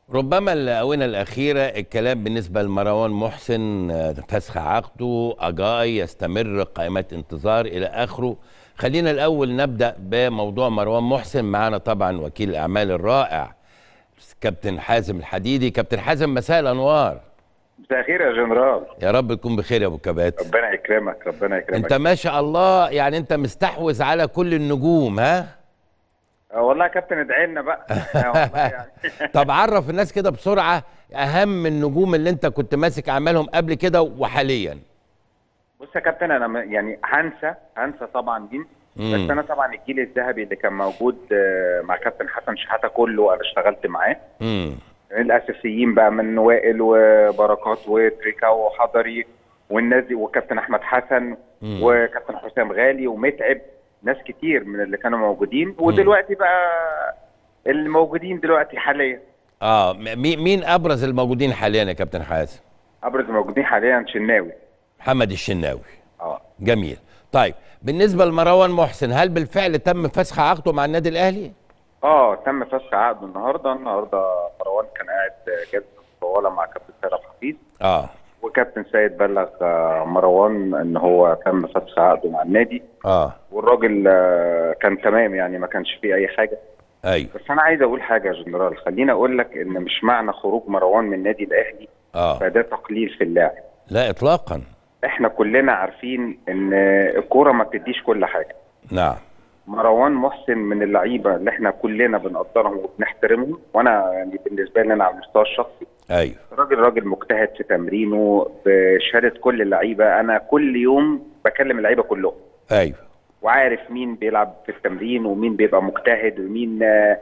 ربما الآونة الأخيرة الكلام بالنسبة لمروان محسن آه، فسخ عقده أجاي يستمر قائمات انتظار إلى آخره خلينا الأول نبدأ بموضوع مروان محسن معنا طبعا وكيل الأعمال الرائع كابتن حازم الحديدي كابتن حازم مساء الأنوار مساء الخير يا جنرال يا رب تكون بخير يا أبو كبات ربنا يكرمك ربنا يكرمك أنت ما شاء الله يعني أنت مستحوذ على كل النجوم ها آه والله يا كابتن ادعي لنا بقى آه والله يعني. طب عرف الناس كده بسرعة أهم النجوم اللي أنت كنت ماسك أعمالهم قبل كده وحاليا بص يا كابتن انا م- يعني هنسى هنسى طبعا مين مم. بس انا طبعا الجيل الذهبي اللي كان موجود آه، مع كابتن حسن شحاته كله انا اشتغلت معاه امم الاساسيين بقى من وائل وبركات وتريكا وحضري والناس دي وكابتن احمد حسن مم. وكابتن حسام غالي ومتعب ناس كتير من اللي كانوا موجودين ودلوقتي بقى الموجودين دلوقتي حاليا اه م- مين مين ابرز الموجودين حاليا يا كابتن حازم ابرز الموجودين حاليا شناوي محمد الشناوي اه جميل طيب بالنسبه لمروان محسن هل بالفعل تم فسخ عقده مع النادي الاهلي اه تم فسخ عقده النهارده النهارده مروان كان قاعد جلسه مطوله مع كابتن سيد عبد الحفيظ اه وكابتن سيد بلغ آه، مروان ان هو تم فسخ عقده مع النادي اه والراجل آه، كان تمام يعني ما كانش فيه اي حاجه ايوه بس انا عايز اقول حاجه يا جنرال خليني اقول لك ان مش معنى خروج مروان من النادي الاهلي اه فده تقليل في اللاعب لا اطلاقا احنا كلنا عارفين ان الكوره ما بتديش كل حاجه نعم مروان محسن من اللعيبه اللي احنا كلنا بنقدرهم وبنحترمهم وانا يعني بالنسبه لي انا على المستوى الشخصي ايوه راجل راجل مجتهد في تمرينه بشهاده كل اللعيبه انا كل يوم بكلم اللعيبه كلهم ايوه وعارف مين بيلعب في التمرين ومين بيبقى مجتهد ومين آه،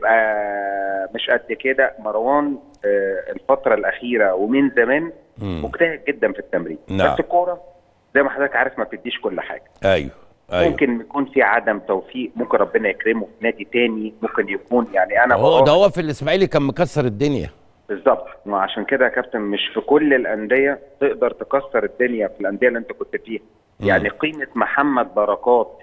بيبقى مش قد كده مروان آه، الفتره الاخيره ومن زمان مم. مجتهد جدا في التمرين نعم. بس الكوره زي ما حضرتك عارف ما بتديش كل حاجه ايوه ايوه ممكن يكون في عدم توفيق ممكن ربنا يكرمه في نادي تاني ممكن يكون يعني انا هو بقول- ده هو في الاسماعيلي كان مكسر الدنيا بالظبط وعشان كده يا كابتن مش في كل الانديه تقدر تكسر الدنيا في الانديه اللي انت كنت فيها مم. يعني قيمه محمد بركات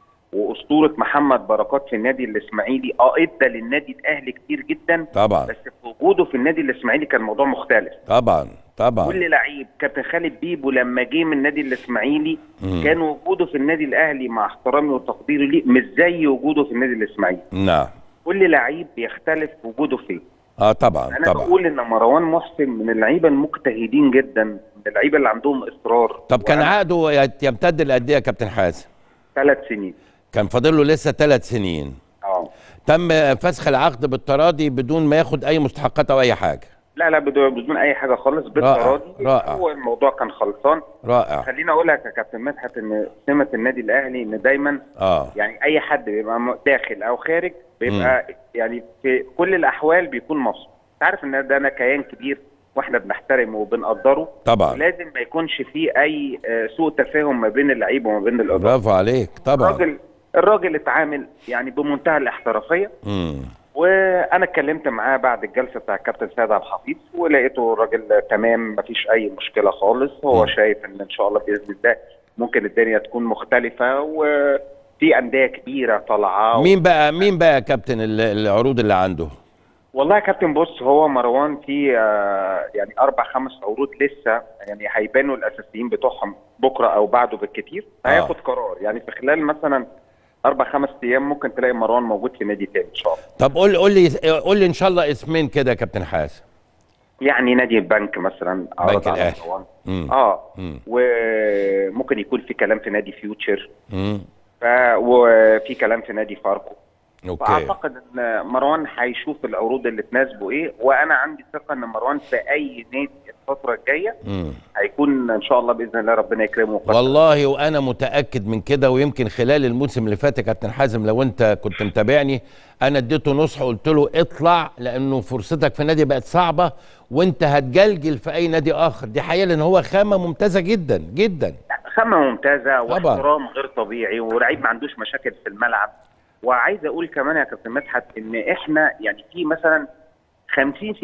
واسطوره محمد بركات في النادي الاسماعيلي اه ادى للنادي الاهلي كتير جدا طبعا بس في وجوده في النادي الاسماعيلي كان الموضوع مختلف طبعا طبعا كل لعيب كابتن خالد بيبو لما جه من النادي الاسماعيلي مم. كان وجوده في النادي الاهلي مع احترامي وتقديري ليه مش زي وجوده في النادي الاسماعيلي نعم كل لعيب بيختلف وجوده فيه اه طبعا انا طبعا بقول ان مروان محسن من اللعيبه المجتهدين جدا من اللعيبه اللي عندهم اصرار طب كان عقده يت- يمتد لقد ايه يا كابتن حازم ثلاث سنين كان فاضل له لسه ثلاث سنين اه تم فسخ العقد بالتراضي بدون ما ياخد اي مستحقات او اي حاجه لا لا بدون بدون اي حاجه خالص بالتراضي رائع. هو الموضوع كان خلصان رائع خليني اقول لك يا كابتن مدحت ان سمه النادي الاهلي ان دايما اه يعني اي حد بيبقى م- داخل او خارج بيبقى يعني في كل الاحوال بيكون مبسوط انت عارف ان ده انا كيان كبير واحنا بنحترمه وبنقدره طبعا لازم ما يكونش فيه اي آه، سوء تفاهم ما بين اللعيبه وما بين الاداره برافو عليك طبعا الراجل الراجل اتعامل يعني بمنتهى الاحترافيه امم وانا اتكلمت معاه بعد الجلسه بتاع الكابتن سيد عبد الحفيظ ولقيته الراجل تمام مفيش اي مشكله خالص هو مم. شايف ان ان شاء الله باذن الله ممكن الدنيا تكون مختلفه وفي انديه كبيره طالعه مين بقى مين بقى يا كابتن ال- العروض اللي عنده والله يا كابتن بص هو مروان في آه، يعني اربع خمس عروض لسه يعني هيبانوا الاساسيين بتوعهم بكره او بعده بالكتير آه. هياخد قرار يعني في خلال مثلا اربع خمس ايام ممكن تلاقي مروان موجود في نادي تاني ان شاء الله طب قول قول لي قول لي ان شاء الله اسمين كده يا كابتن حازم يعني نادي البنك مثلا عرض بنك على الأهلي. مروان. مم. اه مم. وممكن يكون في كلام في نادي فيوتشر امم ف... وفي كلام في نادي فاركو اوكي فاعتقد ان مروان هيشوف العروض اللي تناسبه ايه وانا عندي ثقه ان مروان في اي نادي الفتره الجايه امم هيكون ان شاء الله باذن الله ربنا يكرمه ويقدر. والله وانا متاكد من كده ويمكن خلال الموسم اللي فات يا كابتن حازم لو انت كنت متابعني انا اديته نصح قلت له اطلع لانه فرصتك في نادي بقت صعبه وانت هتجلجل في اي نادي اخر دي حقيقه لان هو خامه ممتازه جدا جدا خامه ممتازه طبعا. واحترام غير طبيعي ولعيب ما عندوش مشاكل في الملعب وعايز اقول كمان يا كابتن مدحت ان احنا يعني في مثلا 50 60%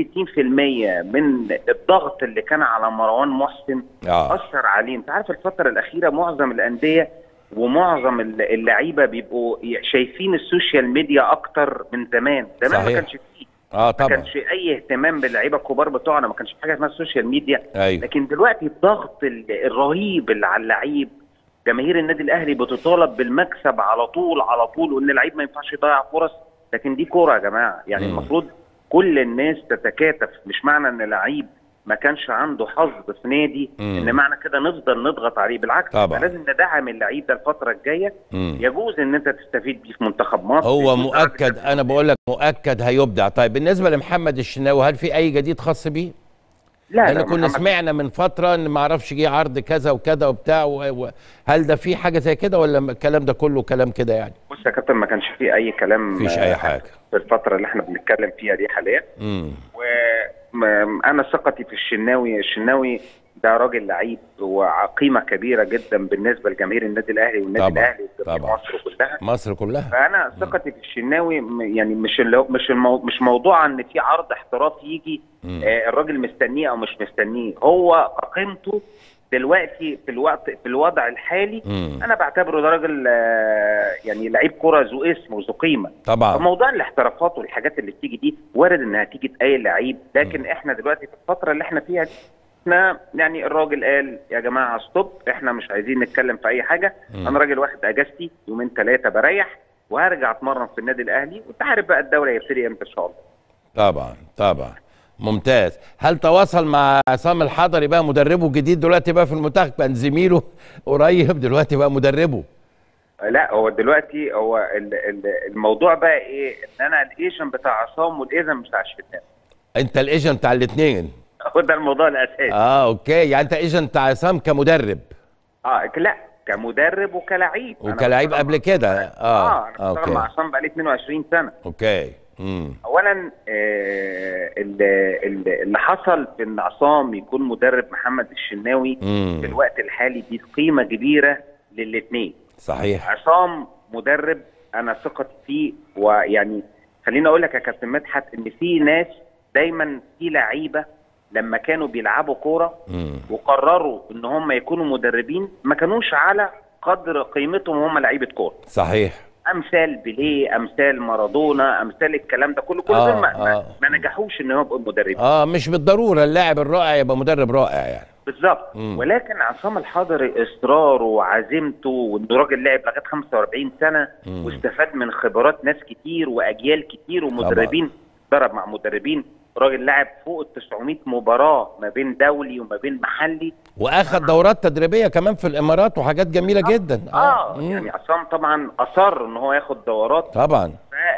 من الضغط اللي كان على مروان محسن اه اثر عليه انت عارف الفتره الاخيره معظم الانديه ومعظم اللعيبه بيبقوا شايفين السوشيال ميديا اكتر من زمان زمان ما صحيح. كانش فيه اه ما طبعا كانش اي اهتمام باللعيبه الكبار بتوعنا ما كانش في حاجه اسمها السوشيال ميديا ايوه لكن دلوقتي الضغط ال- الرهيب اللي على اللعيب جماهير النادي الاهلي بتطالب بالمكسب على طول على طول وان اللعيب ما ينفعش يضيع فرص لكن دي كوره يا جماعه يعني مم. المفروض كل الناس تتكاتف مش معنى ان لعيب ما كانش عنده حظ في نادي مم. ان معنى كده نفضل نضغط عليه بالعكس طبعا. إحنا لازم ندعم اللعيب ده الفتره الجايه مم. يجوز ان انت تستفيد بيه في منتخب مصر هو يجوز مؤكد راجل- انا بقول لك مؤكد هيبدع طيب بالنسبه لمحمد الشناوي هل في اي جديد خاص بيه لا لان لا كنا محمد- سمعنا من فتره ان ما اعرفش جه عرض كذا وكذا وبتاع و... و... هل ده في حاجه زي كده ولا الكلام ده كله كلام كده يعني بص يا كابتن ما كانش فيه اي كلام مفيش آه، اي حاجه في الفتره اللي احنا بنتكلم فيها دي حاليا امم وانا ثقتي في الشناوي الشناوي ده راجل لعيب وقيمه كبيره جدا بالنسبه لجماهير النادي الاهلي والنادي طبعا، الاهلي وجماهير طبعا. مصر كلها مصر كلها فانا ثقتي في الشناوي م- يعني مش اللي هو- مش المو مش موضوع ان في عرض احترافي يجي مم. آه الراجل مستنيه او مش مستنيه هو قيمته دلوقتي في الوقت في الوضع الحالي مم. انا بعتبره ده راجل آه يعني لعيب كره ذو اسم وذو قيمه طبعا فموضوع الاحترافات والحاجات اللي بتيجي دي وارد انها تيجي في اي لعيب لكن احنا دلوقتي في الفتره اللي احنا فيها دي احنا يعني الراجل قال يا جماعه ستوب احنا مش عايزين نتكلم في اي حاجه مم. انا راجل واخد اجازتي يومين ثلاثه بريح وهرجع اتمرن في النادي الاهلي وانت عارف بقى الدوري هيبتدي امتى ان شاء الله طبعا طبعا ممتاز هل تواصل مع عصام الحضري بقى مدربه الجديد دلوقتي بقى في المنتخب كان زميله قريب دلوقتي بقى مدربه لا هو دلوقتي هو ال- ال- الموضوع بقى ايه ان انا الايجن بتاع عصام والايجن بتاع الشتان انت الايجنت بتاع الاثنين هو ده الموضوع الاساسي اه اوكي يعني انت ايجنت بتاع عصام كمدرب اه لا كمدرب وكلاعب أنا وكلاعب بشتغل قبل مع- كده اه اه انا بشتغل اوكي مع عصام بقالي 22 سنه اوكي امم اولا آه اللي, اللي اللي حصل في ان عصام يكون مدرب محمد الشناوي في امم الوقت الحالي دي قيمه كبيره للاثنين صحيح عصام مدرب انا ثقتي فيه ويعني خليني اقول لك يا كابتن مدحت ان في ناس دايما في لعيبه لما كانوا بيلعبوا كوره امم وقرروا ان هم يكونوا مدربين ما كانوش على قدر قيمتهم هم لعيبه كوره صحيح امثال بيليه امثال مارادونا امثال الكلام ده كله كل آه، دول ما, آه. ما, ما نجحوش ان هم يبقوا مدربين اه مش بالضروره اللاعب الرائع يبقى مدرب رائع يعني بالظبط مم. ولكن عصام الحضري اصراره وعزيمته وانه راجل لعب لغايه 45 سنه مم. واستفاد من خبرات ناس كتير واجيال كتير ومدربين ضرب مع مدربين راجل لعب فوق ال 900 مباراه ما بين دولي وما بين محلي واخد دورات تدريبيه كمان في الامارات وحاجات جميله جدا اه مم. يعني عصام طبعا اصر ان هو ياخد دورات طبعا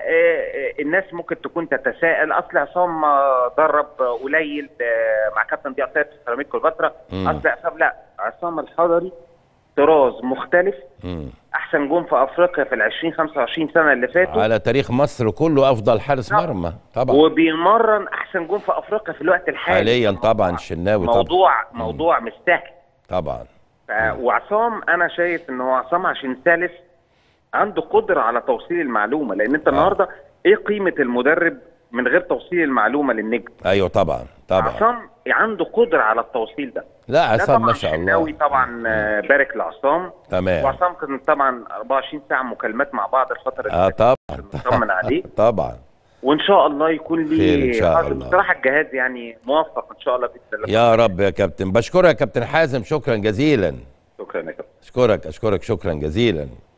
فالناس ممكن تكون تتساءل اصل عصام آه، درب قليل آه، مع كابتن ضياء سيد في سيراميك كليوباترا مم. اصل عصام لا عصام الحضري طراز مختلف مم. احسن جون في افريقيا في ال 20 25 سنه اللي فاتوا على تاريخ مصر كله افضل حارس طبعا. مرمى طبعا وبيمرن احسن جون في افريقيا في الوقت الحالي حاليا طبعا الشناوي طبعا موضوع موضوع مش سهل طبعا ف... وعصام انا شايف ان هو عصام عشان ثالث عنده قدره على توصيل المعلومه لان انت النهارده ايه قيمه المدرب من غير توصيل المعلومه للنجم ايوه طبعا طبعا عصام عنده قدره على التوصيل ده لا ده عصام طبعا ما شاء الشناوي الله طبعا آه، بارك لعصام تمام وعصام كان طبعا 24 ساعه مكالمات مع بعض الفتره اللي اه فاتت طبعا نطمن عليه طبعا وان شاء الله يكون خير ليه إن شاء حظ. الله. بصراحه الجهاز يعني موفق ان شاء الله باذن الله يا رب يا كابتن بشكرك يا كابتن حازم شكرا جزيلا شكرا يا كابتن اشكرك اشكرك شكرا جزيلا